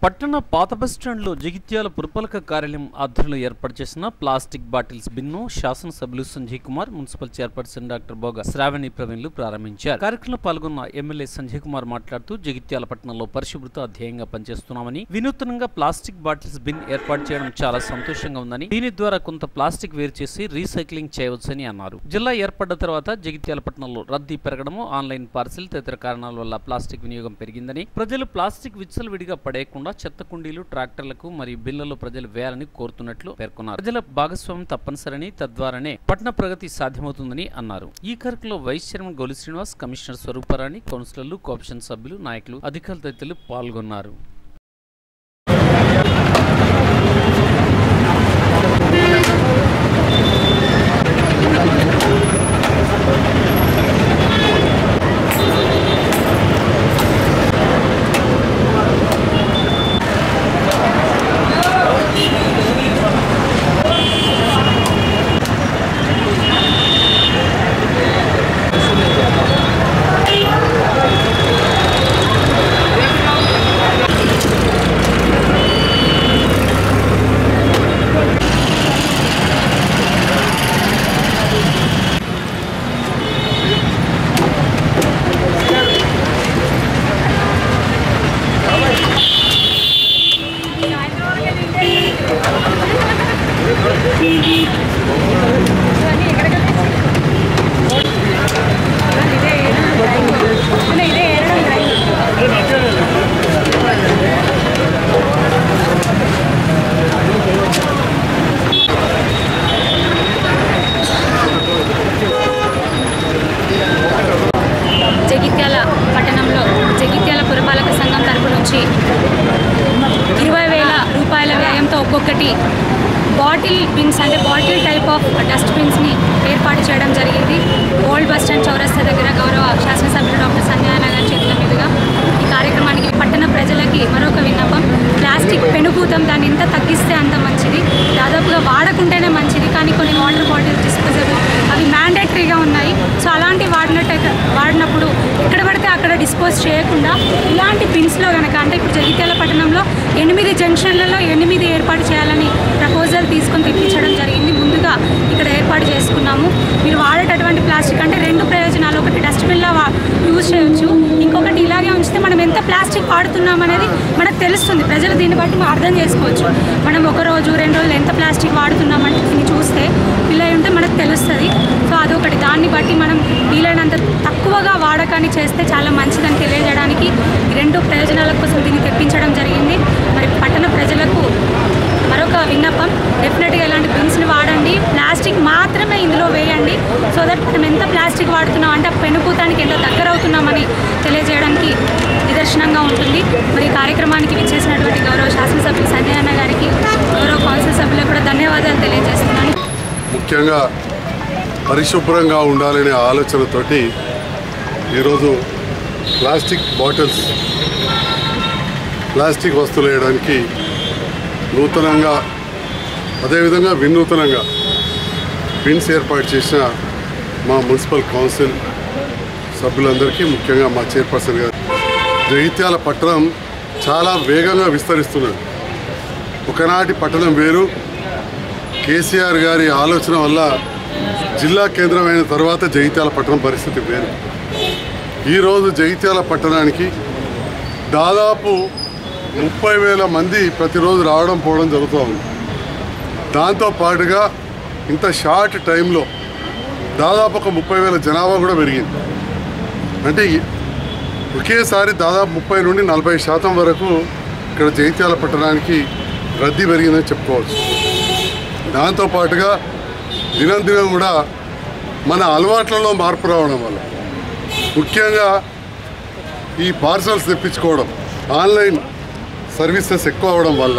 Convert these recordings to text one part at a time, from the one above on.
పట్టణ పాత బస్టాండ్లో జగిత్యాల పురపాలక కార్యాలయం ఆధ్వర్యంలో ఏర్పాటు చేసిన ప్లాస్టిక్ బాటిల్స్ బిన్ను శాసనసభ్యులు Sanjay Kumar municipal chairperson doctor Boga Sravani ప్రవీణ్లు ప్రారంభించారు కార్యక్రమంలో పాల్గొన్న ఎమ్మెల్యే సంజయ్ కుమార్ మాట్లాడుతూ జగిత్యాల పట్టణంలో పరిశుభ్రత ధ్యేయంగా పనిచేస్తున్నామని వినూత్నంగా ప్లాస్టిక్ బాటిల్స్ బిన్ ఏర్పాటు చేయడం చాలా సంతోషంగా ఉందని దీని ద్వారా కొంత ప్లాస్టిక్ వేరు చేసి రీసైక్లింగ్ చేయవచ్చని అన్నారు జిల్లా ఏర్పడ్డ తర్వాత జగిత్యాల పట్టణంలో రద్దీ పెరగడము ఆన్లైన్ పార్సిల్ తదితర కారణాల వల్ల ప్లాస్టిక్ వినియోగం పెరిగిందని ప్రజలు ప్లాస్టిక్ విచ్చలవిడిగా పడేయకుండా చెత్త కుండీలు ట్రాక్టర్లకు మరియు బిల్లలో ప్రజలు వేయాలని కోరుతున్నట్లు పేర్కొన్నారు ప్రజల భాగస్వామ్యం తప్పనిసరని తద్వారానే పట్టణ ప్రగతి సాధ్యమవుతుందని అన్నారు ఈ కార్యక్రమంలో vice chairman Gouli Srinivas commissioner Swaruparani కౌన్సిలర్లు కోఆప్షన్ సభ్యులు నాయకులు అధికారులు తదితరులు పాల్గొన్నారు జగిత్యాల పట్టణంలో జగిత్యాల పురపాలక సంఘం తరపు నుంచి ఇరవై వేల రూపాయల వ్యయంతో ఒక్కొక్కటి బాటిల్ బిన్స్ అంటే బాటిల్ టైప్ ఆఫ్ డస్ట్ బిన్స్ని ఏర్పాటు చేయడం జరిగింది ఓల్డ్ బస్ స్టాండ్ చౌరస్తా దగ్గర గౌరవ శాసనసభ్యులు డాక్టర్ సంజయన గారి చేతుల మీదుగా ఈ కార్యక్రమానికి పట్టణ ప్రజలకి మరొక విన్నపం ప్లాస్టిక్ పెనుభూతం దాన్ని ఎంత తగ్గిస్తే అంత మంచిది దాదాపుగా వాడకుంటేనే మంచిది కానీ కొన్ని వాటర్ బాటిల్స్ డిస్పోజబుల్ అవి మ్యాండేటరీగా ఉన్నాయి సో అలాంటి వాడినట్టు వాడినప్పుడు ఎక్కడ పడితే అక్కడ డిస్పోజ్ చేయకుండా ఇలాంటి బిన్స్లో కనుక అంటే ఇప్పుడు జగిత్యాల పట్టణంలో ఎనిమిది జంక్షన్లలో ఎనిమిది ఏర్పాటు చేయాలని ప్రపోజల్ తీసుకొని తెప్పించడం జరిగింది ముందుగా ఇక్కడ ఏర్పాటు చేసుకున్నాము మీరు వాడేటటువంటి ప్లాస్టిక్ అంటే రెండు ప్రయోజనాలు ఒకటి డస్ట్బిన్లో వా యూజ్ చేయొచ్చు ఇంకొకటి ఇలాగే ఉంచితే మనం ఎంత ప్లాస్టిక్ వాడుతున్నాం అనేది మనకు తెలుస్తుంది ప్రజలు దీన్ని బట్టి మనం అర్థం చేసుకోవచ్చు మనం ఒక రోజు రెండు రోజులు ఎంత ప్లాస్టిక్ వాడుతున్నాం అంటే దీన్ని చూస్తే ఇలా ఉంటే మనకు తెలుస్తుంది సో అదొకటి దాన్ని బట్టి మనం వీలైనంత తక్కువగా వాడకాన్ని చేస్తే చాలా మంచిదని తెలియజేయడానికి ఈ రెండు ప్రయోజనాల కోసం దీన్ని తెప్పించడం జరిగింది మరి పట్టణ ప్రజలకు మరొక విన్నపం డెఫినెట్గా ఇలాంటి బిన్స్ని వాడండి ప్లాస్టిక్ మాత్రమే ఇందులో వేయండి సో దట్ మనం ఎంత ప్లాస్టిక్ వాడుతున్నాం అంటే ఆ పెనుభూతానికి ఎంత దగ్గర అవుతున్నామని తెలియజేయడానికి నిదర్శనంగా ఉంటుంది మరి ఈ కార్యక్రమానికి విచ్చేసినటువంటి గౌరవ శాసనసభ్యులు సంజయ్ అన్న గారికి గౌరవ కౌన్సిల్ సభ్యులకు కూడా ధన్యవాదాలు తెలియజేస్తున్నాను ముఖ్యంగా పరిశుభ్రంగా ఉండాలనే ఆలోచనతోటి ఈరోజు ప్లాస్టిక్ బాటిల్స్ ప్లాస్టిక్ వస్తువులు వేయడానికి నూతనంగా అదేవిధంగా వినూతనంగా బిన్స్ ఏర్పాటు చేసిన మా మున్సిపల్ కౌన్సిల్ సభ్యులందరికీ ముఖ్యంగా మా చైర్పర్సన్ గారు జగిత్యాల పట్టణం చాలా వేగంగా విస్తరిస్తున్నది ఒకనాటి పట్టణం వేరు కేసీఆర్ గారి ఆలోచన వల్ల జిల్లా కేంద్రమైన తర్వాత జగిత్యాల పట్టణం పరిస్థితి వేరు ఈరోజు జగిత్యాల పట్టణానికి దాదాపు ముప్పై వేల మంది ప్రతిరోజు రావడం పోవడం జరుగుతూ ఉంది దాంతో పాటుగా ఇంత షార్ట్ టైంలో దాదాపు ఒక ముప్పై వేల జనాభా కూడా పెరిగింది అంటే ఈ- ఒకేసారి దాదాపు ముప్పై నుండి నలభై శాతం వరకు ఇక్కడ జగిత్యాల పట్టణానికి రద్దీ పెరిగిందని చెప్పుకోవచ్చు దాంతో పాటుగా దినం దినం కూడా మన అలవాట్లలో మార్పు రావడం వల్ల ముఖ్యంగా ఈ పార్సల్స్ తెప్పించుకోవడం ఆన్లైన్ సర్వీసెస్ ఎక్కువ అవడం వల్ల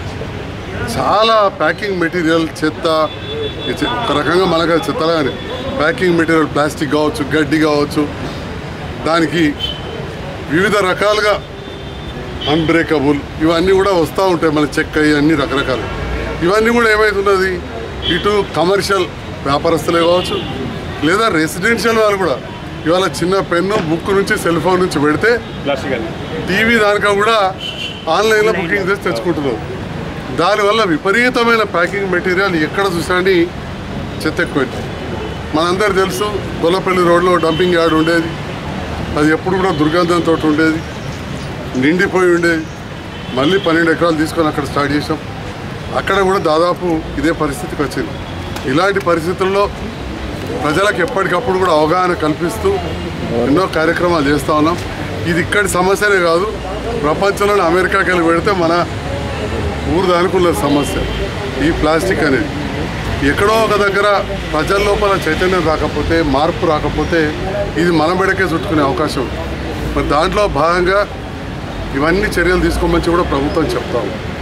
చాలా ప్యాకింగ్ మెటీరియల్ చెత్త ఈ చె- ఒక రకంగా మనకు అది చెత్తలాగానే ప్యాకింగ్ మెటీరియల్ ప్లాస్టిక్ కావచ్చు గడ్డి కావచ్చు దానికి వివిధ రకాలుగా అన్బ్రేకబుల్ ఇవన్నీ కూడా వస్తూ ఉంటాయి మన చెక్క ఇవన్నీ రకరకాలు ఇవన్నీ కూడా ఏమవుతున్నది ఇటు కమర్షియల్ వ్యాపారస్తులే కావచ్చు లేదా రెసిడెన్షియల్ వాళ్ళు కూడా ఇవాళ చిన్న పెన్ను బుక్ నుంచి సెల్ ఫోన్ నుంచి పెడితే ప్లాస్టిక్ అది టీవీ దానిక కూడా ఆన్లైన్లో బుకింగ్ చేసి తెచ్చుకుంటున్నారు దానివల్ల విపరీతమైన ప్యాకింగ్ మెటీరియల్ ఎక్కడ చూసాని చెత్త ఎక్కువైంది మనందరూ తెలుసు గొల్లపల్లి రోడ్లో డంపింగ్ యార్డ్ ఉండేది అది ఎప్పుడు కూడా దుర్గంధంతో ఉండేది నిండిపోయి ఉండేది మళ్ళీ పన్నెండు ఎకరాలు తీసుకొని అక్కడ స్టార్ట్ చేసాం అక్కడ కూడా దాదాపు ఇదే పరిస్థితికి వచ్చింది ఇలాంటి పరిస్థితుల్లో ప్రజలకు ఎప్పటికప్పుడు కూడా అవగాహన కల్పిస్తూ ఎన్నో కార్యక్రమాలు చేస్తూ ఉన్నాం ఇది ఇక్కడి సమస్యనే కాదు ప్రపంచంలోని అమెరికాకి వెళ్ళి పెడితే మన ఊరు దానికున్న సమస్య ఈ ప్లాస్టిక్ అనేది ఎక్కడో ఒక దగ్గర ప్రజల లోపల చైతన్యం రాకపోతే మార్పు రాకపోతే ఇది మన మెడకే చుట్టుకునే అవకాశం ఉంది మరి దాంట్లో భాగంగా ఇవన్నీ చర్యలు తీసుకోమని కూడా ప్రభుత్వం చెప్తాము